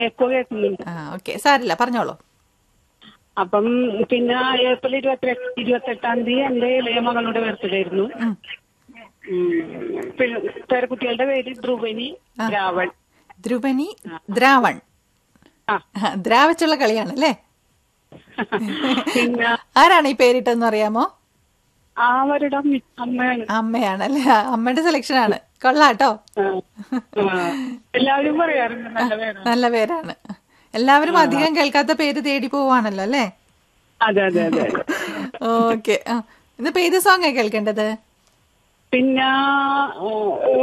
Echo കേൾക്കുന്നുണ്ട് ആ okay സാരില്ല പറഞ്ഞോളൂ അപ്പം പിന്നെ ഏപ്രിൽ ഇരുപത്തി ഇരുപത്തെട്ടാം തീയതി എന്റെ ഇളയ മകളുടെ ബർത്ത്ഡേ ആയിരുന്നു ഉം. ഉം. പിന്നെ പേരക്കുട്ടികളുടെ പേര് ധ്രുവനി രാവൺ ധ്രുവനി ദ്രാവൺ ആ ആ, ദ്രാവച്ചുള്ള കളിയാണല്ലേ പിന്നെ ആരാണ് ഈ പേരിട്ടെന്ന് അറിയാമോ അവരുടെ അമ്മ- അമ്മയാണ് അമ്മയാണല്ലേ ആ, അമ്മയുടെ സെലക്ഷൻ ആണ് കൊള്ളാട്ടോ ആ. ആ. എല്ലാവരും പറയാറുണ്ട് നല്ല പേരാണ് നല്ല പേരാണ് എല്ലാവരും അധികം കേൾക്കാത്ത പേര് തേടി പോവാണല്ലോ അല്ലേ അതെ അതെ അതെ ഓക്കെ ഇതിപ്പോ ഏത് സോങ്ങാ കേൾക്കേണ്ടത് പിന്നെ ഓ, ഓ,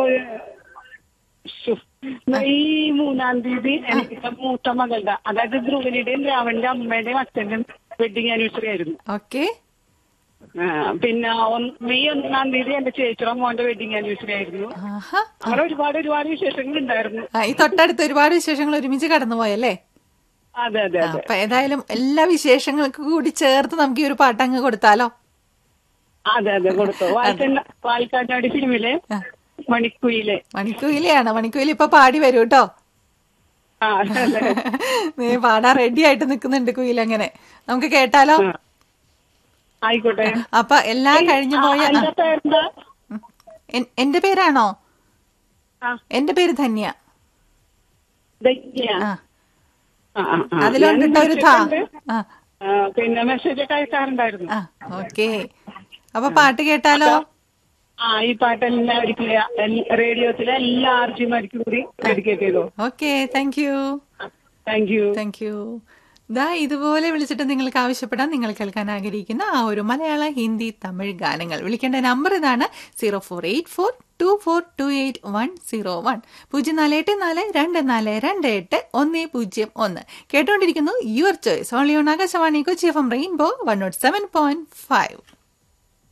ശ്ശോ. ഈ മൂന്നാം തീയതി എനിക്ക് മൂത്ത മകളുടെ അതായത് ധ്രുവനിയുടെയും രാവണിന്റെ അമ്മയുടെയും അച്ഛന്റെയും വെഡിങ് ആനിവേഴ്സറി ആയിരുന്നു ഓക്കെ ആ, പിന്നെ ഒന്ന് മെയ് ഒന്നാം തീയതി എന്റെ ചേച്ചിയുടെ മോന്റെ വെഡിങ് ആനിവേഴ്സറി ആയിരുന്നു ആഹാ അങ്ങനെ ഒരുപാട് ഒരുപാട് വിശേഷങ്ങൾ ഉണ്ടായിരുന്നു ആ, ഈ തൊട്ടടുത്ത് ഒരുപാട് വിശേഷങ്ങൾ ഒരുമിച്ച് കടന്നുപോയല്ലേ അതെ അതെ ആ, അതെ അപ്പൊ ഏതായാലും എല്ലാ വിശേഷങ്ങൾക്കും കൂടി ചേർത്ത് നമുക്ക് ഈ ഒരു പാട്ടങ്ങ് കൊടുത്താലോ അതെ അതെ കൊടുത്തു വാൽക്കണ്ട വാൽക്കാട്ടാടി ഫിലിമിലെ ആ. മണിക്കുയിലെ മണിക്കുയിലെയാണ് മണിക്കുയിൽ ഇപ്പൊ പാടി വരൂ കേട്ടോ ആ അതെ അതെ നീ പാടാൻ റെഡി ആയിട്ട് നിൽക്കുന്നുണ്ട് കുയിൽ അങ്ങനെ നമുക്ക് കേട്ടാലോ ആ. ആയിക്കോട്ടെ അപ്പൊ എല്ലാം കഴിഞ്ഞു പോയ ആ, എന്റെ പേരെന്താ ഉം. എൻ- എന്റെ പേരാണോ ആ എന്റെ പേര് ധന്യ ധന്യ. ആ ആ, ആ, ആ. അതിലുണ്ടോ ഒരു ധാ വിളിച്ചിട്ടുണ്ട്. ആ ആ, പിന്നെ മെസ്സേജ് ഒക്കെ അയക്കാറുണ്ടായിരുന്നു ആ ഓക്കെ അപ്പൊ പാട്ട് കേട്ടാലോ ആ ഈ പാട്ട് എല്ലാവർക്കും റേഡിയോത്തിലെ എല്ലാ ആർജിമാർക്കും കൂടി ഡെഡിക്കേറ്റ് ചെയ്തു okay thank you thank you thank you ദാ ഇതുപോലെ വിളിച്ചിട്ട് നിങ്ങൾക്ക് ആവശ്യപ്പെടാൻ നിങ്ങൾ കേൾക്കാൻ ആഗ്രഹിക്കുന്ന ആ ഒരു മലയാള ഹിന്ദി തമിഴ് ഗാനങ്ങൾ വിളിക്കേണ്ട നമ്പർ ഇതാണ് zero four eight four two four two eight one zero one പൂജ്യം നാല് എട്ട് നാല് രണ്ട് നാല് രണ്ട് എട്ട് ഒന്ന് പൂജ്യം ഒന്ന് കേട്ടുകൊണ്ടിരിക്കുന്നു your choice only on Akashvani Kochi F M rainbow one nought seven point five